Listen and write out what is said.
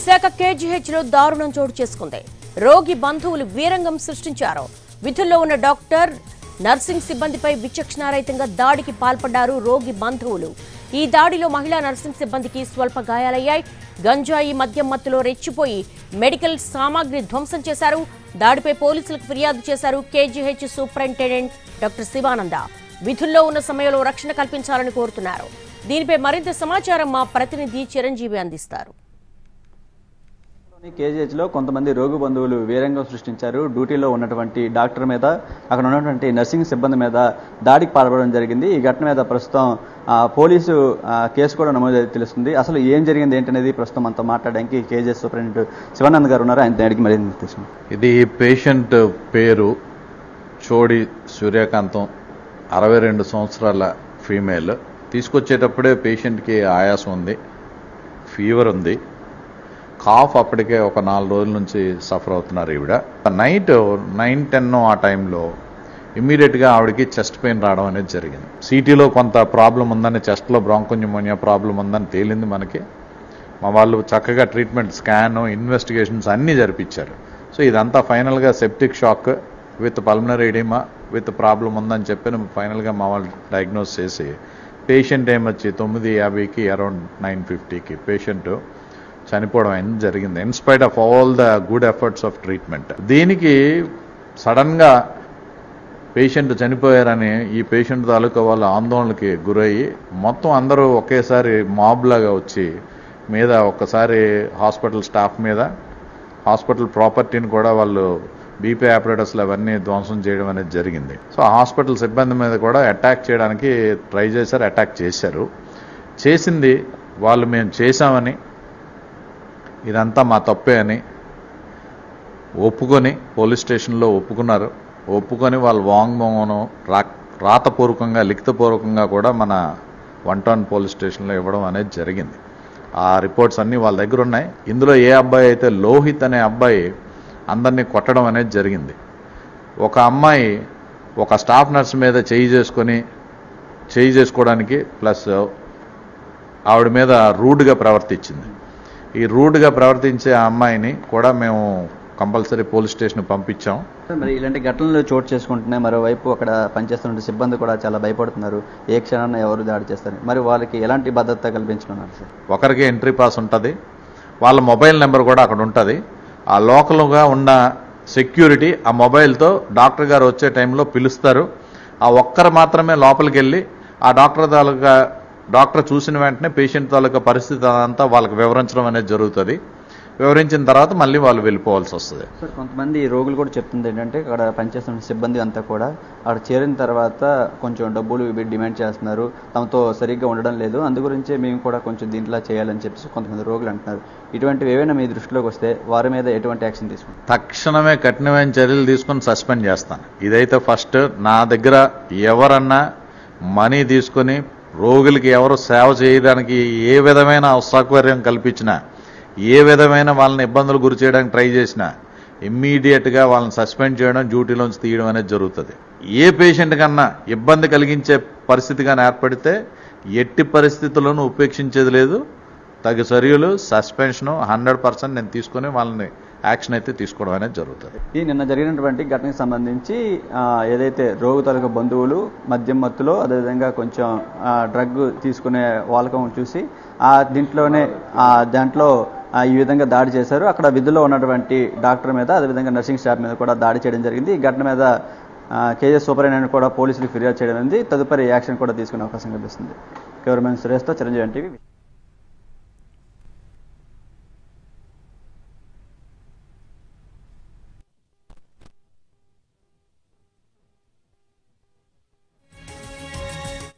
Visakha KGH లో దారుణం చోటు చేసుకుంది రోగి బంధువులు వీరంగం సృష్టించారు విధుల్లో ఉన్న డాక్టర్ నర్సింగ్ సిబ్బందిపై విచక్షణారహితంగా దాడికి పాల్పడ్డారు రోగి బంధువులు ఈ దాడిలో మహిళా నర్సింగ్ సిబ్బందికి స్వల్ప గాయాలయ్యాయి గంజాయి మద్యం మత్తులో రెచ్చిపోయి మెడికల్ సామాగ్రి ధ్వంసం చేశారు దాడిపై పోలీసులకు ఫిర్యాదు చేశారు కేజీహెచ్ సూపరింటెండెంట్ డాక్టర్ శివానంద విధుల్లో ఉన్న సమయంలో రక్షణ కల్పించాలని కోరుతున్నారు దీనిపై మరింత సమాచారం మా ప్రతినిధి చిరంజీవి అందిస్తారు కేజీహెచ్ లో కొంతమంది రోగి బంధువులు వీరంగం సృష్టించారు డ్యూటీలో ఉన్నటువంటి డాక్టర్ మీద అక్కడ ఉన్నటువంటి నర్సింగ్ సిబ్బంది మీద దాడికి పాల్పడడం జరిగింది ఈ ఘటన మీద ప్రస్తుతం ఆ, పోలీసు ఆ, కేసు కూడా నమోదు తెలుస్తుంది అసలు ఏం జరిగింది ఏంటనేది ప్రస్తుతం మనతో మాట్లాడడానికి కేజీహెచ్ సూపరింటెండెంట్ శివానంద్ గారు ఉన్నారు ఆయన అడిగి మరింత తెలుసు ఇది పేషెంట్ పేరు చోడి సూర్యకాంతం అరవై రెండు సంవత్సరాల ఫీమేల్ తీసుకొచ్చేటప్పుడే పేషెంట్కి ఆయాసం ఉంది ఫీవర్ ఉంది కాఫ్ అప్పటికే ఒక నాలుగు రోజుల నుంచి సఫర్ అవుతున్నారు ఈవిడ నైట్ నైన్ టెన్ ఆ టైంలో ఇమ్మీడియట్గా ఆవిడకి చెస్ట్ పెయిన్ రావడం అనేది జరిగింది సిటీలో కొంత ప్రాబ్లం ఉందని చెస్ట్లో బ్రాంకోన్యూమోనియా ప్రాబ్లం ఉందని తేలింది మనకి మా వాళ్ళు చక్కగా ట్రీట్మెంట్ స్కాన్ ఇన్వెస్టిగేషన్స్ అన్నీ జరిపించారు సో ఇదంతా ఫైనల్గా septic shock with pulmonary edema with problem ఉందని చెప్పి ఫైనల్గా మా వాళ్ళు డయాగ్నోస్ చేసి పేషెంట్ ఏమొచ్చి తొమ్మిది యాభైకి అరౌండ్ నైన్ ఫిఫ్టీకి పేషెంట్ చనిపోవడం అనేది జరిగింది inspite of all the good efforts of treatment దీనికి సడన్గా పేషెంట్ చనిపోయారని ఈ పేషెంట్ తాలూకా వాళ్ళ ఆందోళనకి గురయ్యి మొత్తం అందరూ ఒకేసారి మాబ్ లాగా వచ్చి మీద ఒక్కసారి హాస్పిటల్ స్టాఫ్ మీద హాస్పిటల్ ప్రాపర్టీని కూడా వాళ్ళు బీపీ ఆపరేటర్స్లు అవన్నీ ధ్వంసం చేయడం అనేది జరిగింది సో ఆ హాస్పిటల్ సిబ్బంది మీద కూడా అటాక్ చేయడానికి ట్రై చేశారు అటాక్ చేశారు చేసింది వాళ్ళు మేము చేశామని ఇదంతా మా తప్పే అని ఒప్పుకొని పోలీస్ స్టేషన్లో ఒప్పుకున్నారు ఒప్పుకొని వాళ్ళు వాంగ్మూలం రా రాతపూర్వకంగా లిఖితపూర్వకంగా కూడా మన వన్ టౌన్ పోలీస్ స్టేషన్లో ఇవ్వడం అనేది జరిగింది ఆ రిపోర్ట్స్ అన్నీ వాళ్ళ దగ్గర ఉన్నాయి ఇందులో ఏ అబ్బాయి అయితే లోహిత్ అనే అబ్బాయి అందరినీ కొట్టడం అనేది జరిగింది ఒక అమ్మాయి ఒక స్టాఫ్ నర్స్ మీద చేయి చేసుకొని చేయి చేసుకోవడానికి ప్లస్ ఆవిడ మీద రూడ్గా ప్రవర్తించింది ఈ రూడ్గా ప్రవర్తించే ఆ అమ్మాయిని కూడా మేము కంపల్సరీ పోలీస్ స్టేషన్ పంపించాం మరి ఇలాంటి ఘటనలు చోటు చేసుకుంటున్నాయి మరోవైపు అక్కడ పనిచేస్తున్న సిబ్బంది కూడా చాలా భయపడుతున్నారు ఏ క్షణాన్ని ఎవరు దాడి చేస్తారు మరి వాళ్ళకి ఎలాంటి భద్రత కల్పించనున్నారు సార్ ఒకరికి ఎంట్రీ పాస్ ఉంటుంది వాళ్ళ మొబైల్ నెంబర్ కూడా అక్కడ ఉంటుంది ఆ లోకల్గా ఉన్న సెక్యూరిటీ ఆ మొబైల్తో డాక్టర్ గారు వచ్చే టైంలో పిలుస్తారు ఆ ఒక్కరు మాత్రమే లోపలికి వెళ్ళి ఆ డాక్టర్ తాలూకా డాక్టర్ చూసిన వెంటనే పేషెంట్ తాలూకా పరిస్థితి అంతా వాళ్ళకి వివరించడం అనేది జరుగుతుంది వివరించిన తర్వాత మళ్ళీ వాళ్ళు వెళ్ళిపోవాల్సి వస్తుంది సార్ కొంతమంది రోగులు కూడా చెప్తుంది ఏంటంటే అక్కడ పనిచేస్తున్న సిబ్బంది అంతా కూడా అక్కడ చేరిన తర్వాత కొంచెం డబ్బులు ఇవి డిమాండ్ చేస్తున్నారు తమతో సరిగ్గా ఉండడం లేదు అందు గురించే మేము కూడా కొంచెం దీంట్లో చేయాలని చెప్పేసి కొంతమంది రోగులు అంటున్నారు ఇటువంటివి ఏవైనా మీ దృష్టిలోకి వస్తే వారి మీద ఎటువంటి యాక్షన్ తీసుకుంటారు తక్షణమే కఠినమైన చర్యలు తీసుకొని సస్పెండ్ చేస్తాను ఇదైతే ఫస్ట్ నా దగ్గర ఎవరన్నా మనీ తీసుకొని రోగులకి ఎవరు సేవ చేయడానికి ఏ విధమైన అసౌకర్యం కల్పించినా ఏ విధమైన వాళ్ళని ఇబ్బందులు గురి చేయడానికి ట్రై చేసినా ఇమ్మీడియట్గా వాళ్ళని సస్పెండ్ చేయడం డ్యూటీలోంచి తీయడం అనేది జరుగుతుంది ఏ పేషెంట్ కన్నా ఇబ్బంది కలిగించే పరిస్థితి కానీ ఏర్పడితే ఎట్టి పరిస్థితుల్లోనూ ఉపేక్షించేది లేదు తగు చర్యలు సస్పెన్షన్ హండ్రెడ్ పర్సెంట్ నేను తీసుకొని వాళ్ళని యాక్షన్ అయితే తీసుకోవడం అనేది జరుగుతుంది ఈ నిన్న జరిగినటువంటి ఘటనకు సంబంధించి ఆ, ఏదైతే రోగు తాలూకా బంధువులు మద్యం మత్తులో అదేవిధంగా కొంచెం ఆ, డ్రగ్ తీసుకునే వాళ్ళకం చూసి ఆ దీంట్లోనే ఆ దాంట్లో ఆ, ఈ విధంగా దాడి చేశారు అక్కడ విధుల్లో ఉన్నటువంటి డాక్టర్ మీద అదేవిధంగా నర్సింగ్ స్టాఫ్ మీద కూడా దాడి చేయడం జరిగింది ఈ ఘటన మీద కేజీఎస్ సూపరింటెండెంట్ కూడా పోలీసులకు ఫిర్యాదు చేయడం ఉంది తదుపరి యాక్షన్ కూడా తీసుకునే అవకాశం కనిపిస్తుంది కెమెరామెన్ సురేష్తో చిరంజీవి ఎన్టీవీ